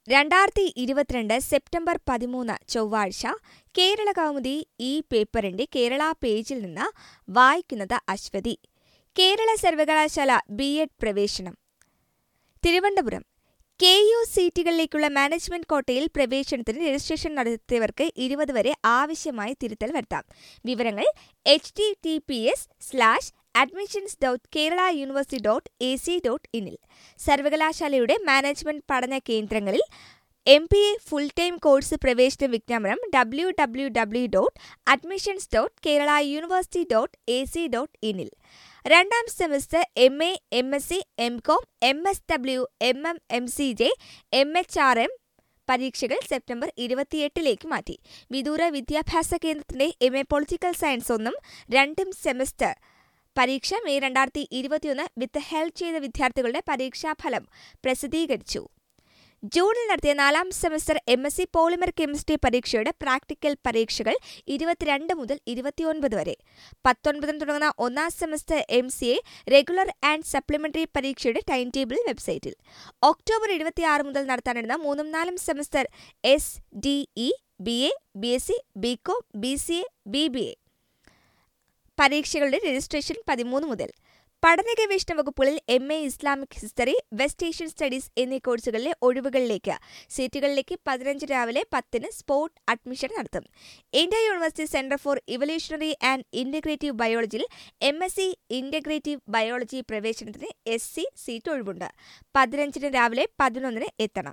രണ്ടായിരത്തി ഇരുപത്തിരണ്ട് സെപ്റ്റംബർ പതിമൂന്ന് ചൊവ്വാഴ്ച കേരള കൗമുദി ഈ പേപ്പറിന്റെ കേരള പേജിൽ നിന്ന് വായിക്കുന്നത് അശ്വതി കേരള സർവകലാശാല ബി എഡ് പ്രവേശനം തിരുവനന്തപുരം കെ യു സീറ്റുകളിലേക്കുള്ള മാനേജ്മെന്റ് കോട്ടയിൽ പ്രവേശനത്തിന് രജിസ്ട്രേഷൻ നടത്തിയവർക്ക് ഇരുപത് വരെ ആവശ്യമായ തിരുത്തൽ വരുത്താം വിവരങ്ങൾ H T T P S slash admissions dot Kerala university dot A C dot ഇനിൽ സർവകലാശാലയുടെ മാനേജ്മെന്റ് പഠന കേന്ദ്രങ്ങളിൽ M B A full time course പ്രവേശന വിജ്ഞാപനം W W W dot admissions dot Kerala university dot A C dot ഇനിൽ രണ്ടാം semester M A M S C M com M S W M M M C J M H R M പരീക്ഷകൾ September ഇരുപത്തിയെട്ടിലേക്ക് മാറ്റി വിദൂര വിദ്യാഭ്യാസ കേന്ദ്രത്തിന്റെ M A political science ഒന്നും രണ്ടും സെമസ്റ്റർ പരീക്ഷ മെയ് രണ്ടായിരത്തി ഇരുപത്തിയൊന്ന് വിത്ത് ഹെൽപ്പ് ചെയ്ത വിദ്യാർത്ഥികളുടെ പരീക്ഷാഫലം പ്രസിദ്ധീകരിച്ചു ജൂണിൽ നടത്തിയ നാലാം semester M S C polymer chemistry പരീക്ഷയുടെ പ്രാക്ടിക്കൽ പരീക്ഷകൾ ഇരുപത്തിരണ്ട് മുതൽ ഇരുപത്തിയൊൻപത് വരെ പത്തൊൻപതിന് തുടങ്ങുന്ന ഒന്നാം semester M C A regular and supplementary പരീക്ഷയുടെ ടൈം ടേബിൾ വെബ്സൈറ്റിൽ ഒക്ടോബർ ഇരുപത്തിയാറ് മുതൽ നടത്താനിരുന്ന മൂന്നും നാലും semester S D E B A B S C B com B C A B B A പരീക്ഷകളുടെ രജിസ്ട്രേഷൻ പതിമൂന്ന് മുതൽ പഠന ഗവേഷണ വകുപ്പുകളിൽ M A Islamic history west Asian studies എന്നീ കോഴ്സുകളിലെ ഒഴിവുകളിലേക്ക് സീറ്റുകളിലേക്ക് പതിനഞ്ച് രാവിലെ പത്തിന് സ്പോട്ട് അഡ്മിഷൻ നടത്തും India university centre for evolutionary and integrative ബയോളജിയിൽ M S C integrative biology പ്രവേശനത്തിന് എസ് സി സീറ്റ് ഒഴിവുണ്ട് പതിനഞ്ചിന് രാവിലെ പതിനൊന്നിന് എത്തണം